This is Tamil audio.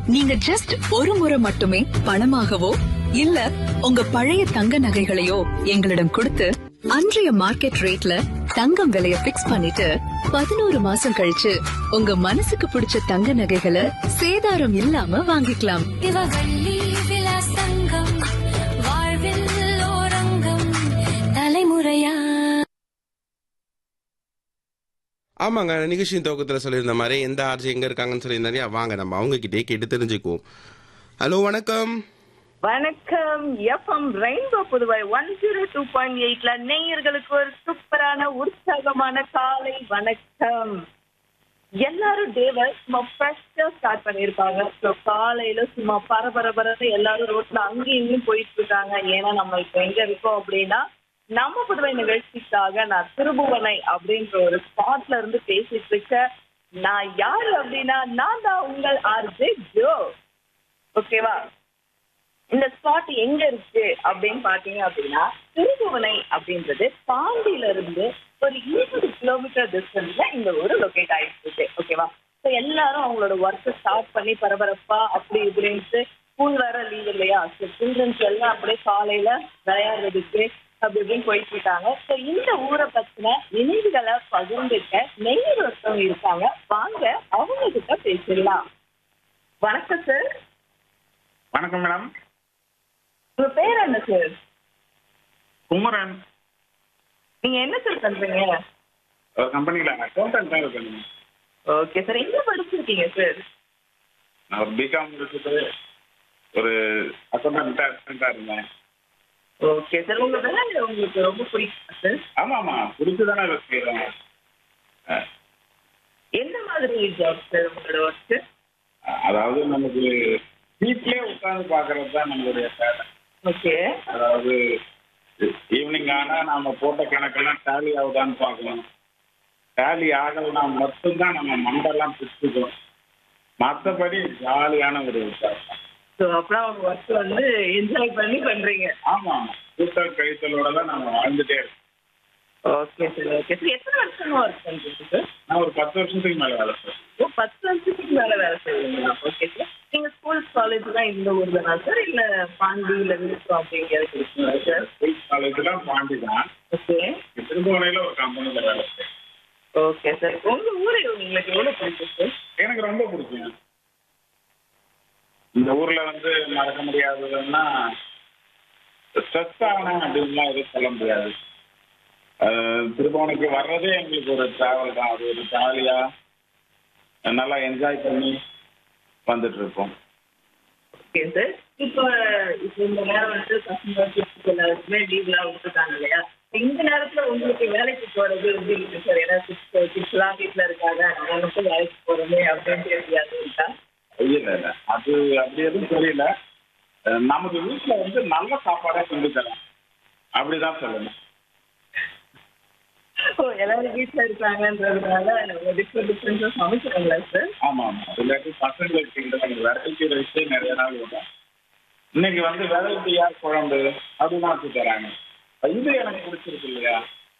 நீங்க ஜஸ்ட் ஒரு முறை மட்டுமே பணமாகவோ இல்ல உங்க பழைய தங்க நகைகளையோ எங்களிடம் கொடுத்து அன்றைய மார்க்கெட் ரேட்ல தங்கம் விலைய பிக்ஸ் பண்ணிட்டு பதினோரு மாசம் கழிச்சு உங்க மனசுக்கு பிடிச்ச தங்க நகைகளை சேதாரம் இல்லாம வாங்கிக்கலாம் சிவகள்ளி விலாசங்கம் வாழ்வில் ஓரங்கம் தலைமுறையா ஆமாங்க நிகழ்ச்சியின் துவக்கத்தில் சொல்லியிருந்த மாதிரி எந்த ஆர்ஜி எங்க இருக்காங்கன்னு சொல்லியிருந்தாங்க வாங்க நம்ம அவங்க கிட்டே கேட்டு தெரிஞ்சுக்குவோம் ஹலோ வணக்கம் வணக்கம் FM Rainbow Puduvai one zero two point எயிட்ல நேயர்களுக்கு ஒரு சூப்பரான உற்சாகமான காலை வணக்கம் எல்லாரும் டேவை சும்மா ஃப்ரெஷ்ஷா ஸ்டார்ட் பண்ணியிருப்பாங்க ஸோ காலையில சும்மா பரபரபரன்னு எல்லாரும் ரோட்ல அங்கேயும் இங்கேயும் போயிட்டு இருக்காங்க ஏன்னா நம்ம இப்போ எங்க இருக்கோம் அப்படின்னா நம்ம புதுவை நிகழ்ச்சிக்காக நான் திருபுவனை அப்படின்ற ஒரு ஸ்பாட்ல இருந்து பேசிட்டு இருக்கேன் நான் யாரு அப்படின்னா நான் தான் உங்கள் ஆர்ஜே ஜோ ஓகேவா இந்த ஸ்பாட் எங்க இருக்கு அப்படின்னு பாத்தீங்க அப்படின்னா திருபுவனை அப்படின்றது பாண்டியில இருந்து ஒரு இருபது கிலோமீட்டர் டிஸ்டன்ஸ்ல இந்த ஊரு லொகேட் ஆயிட்டு இருக்கு ஓகேவா ஸோ எல்லாரும் அவங்களோட ஒர்க்கை ஸ்டார்ட் பண்ணி பரபரப்பா அப்படி இப்படின்ட்டு ஸ்கூல் வேற லீவ் இல்லையா ஸோ சில்ட்ரன்ஸ் எல்லாம் அப்படியே காலையில விளையாடுறதுக்கு அப்படி இப்படின்னு போயிட்டு இருக்காங்க ஸோ இந்த ஊரை பத்தின நினைவுகளை பகிர்ந்துக்க நெய்யர் ஒருத்தவங்க இருக்காங்க வாங்க அவங்க கிட்ட பேசிடலாம் வணக்கம் சார் வணக்கம் மேடம் உங்க பேர் என்ன சார் குமரன் நீங்க என்ன சார் பண்றீங்க ஒரு கம்பெனியில் அக்கௌண்டன்ட் தான் இருக்கேன் ஓகே சார் எங்க படிச்சிருக்கீங்க சார் நான் ஒரு பிகாம் முடிச்சுட்டு ஒரு அக்கௌண்டன்ட்டாக அசிஸ்டண்ட்டாக இருந்தேன் ஓகே சார் உங்க வேலை உங்களுக்கு ரொம்ப பிடிக்கும் சார் ஆமாம் ஆமாம் பிடிச்சி தானே இதை செய்கிறேன் எந்த மாதிரி ஜாப் சார் உங்களோட ஒர்க் அதாவது நமக்கு வீட்லேயே உட்காந்து பார்க்கறது தான் நம்மளுடைய வேலை ஓகே அதாவது ஈவினிங் ஆனால் நாம் போட்ட கணக்கெல்லாம் டேலி ஆகுதான்னு பார்க்கணும் டேலி ஆகலைன்னா மட்டும்தான் நம்ம மண்டெல்லாம் பிடிச்சிக்கும் மற்றபடி ஜாலியான ஒரு விஷயம் ஸோ அப்புறம் உங்க ஒர்க் வந்து என்ஜாய் பண்ணி பண்றீங்க ஆமாம் ஆமாம் கூட்டல் கழித்தலோட தான் நம்ம வாழ்ந்துட்டே இருக்கோம் ஓகே சார் ஓகே சார் எத்தனை வருஷமா ஒர்க் பண்றீங்க சார் நான் ஒரு பத்து வருஷத்துக்கு மேலே வேலை செய்றேன் ஓ பத்து வருஷத்துக்கு மேல வேலை செய்வீங்களா ஓகே சார் நீங்க ஸ்கூல் காலேஜ் தான் இந்த ஊர் தானா சார் இல்ல பாண்டி இல்ல விழுப்புரம் அப்படிங்கிறது இருக்கீங்களா சார் ஸ்கூல் காலேஜ்லாம் பாண்டி தான் ஓகே திருபுவனையில் ஒரு கம்பெனியில் வேலை செய்றேன் ஓகே சார் உங்க ஊரு உங்களுக்கு எவ்வளவு பிடிக்கும் சார் எனக்கு ரொம்ப பிடிக்கும் இந்த ஊரில் வந்து மறக்க முடியாததுன்னா ஸ்ட்ரெஸ் ஆனேன் அப்படின்லாம் எதுவும் சொல்ல முடியாது அஹ், திருபுவனைக்கு வர்றதே எங்களுக்கு ஒரு ட்ராவல் தான் அது ஒரு ஜாலியாக நல்லா என்ஜாய் பண்ணி வந்துட்டு இருக்கோம் ஓகே சார் இப்போ இப்போ இந்த நேரம் வந்து கஸ்டமர் எல்லாருக்குமே லீவ்லாம் விட்டுருக்காங்க இல்லையா இந்த நேரத்துல உங்களுக்கு வேலைக்கு போறது எப்படி இருக்கு சார் ஏன்னா கிட்ஸ் கிட்ஸ்லாம் வீட்டில் இருக்காங்க நான் மட்டும் வேலைக்கு போறது அப்படின்ட்டு எப்படியாவது இருக்கா இல்லை இல்லை அது அப்படி எதுவும் தெரியல அஹ், நமக்கு வீட்டில் வந்து நல்ல சாப்பாடாக செஞ்சு தரேன் அப்படிதான் சொல்லணும் ஓ எல்லாரும் வீட்டில் இருக்காங்கன்றதுனால டிஃப்ரெண்ட் டிஃப்ரெண்ட்டாக சமைக்கிறாங்களா சார் ஆமாம் ஆமாம் இல்லாட்டி பசங்களுக்கு இந்த வெரைட்டி ரைஸே நிறைய நாள் வரும் இன்னைக்கு வந்து வெரைட்டியா குழம்பு அப்படிலாம் வச்சு தராங்க இது எனக்கு பிடிச்சிருக்கு இல்லையா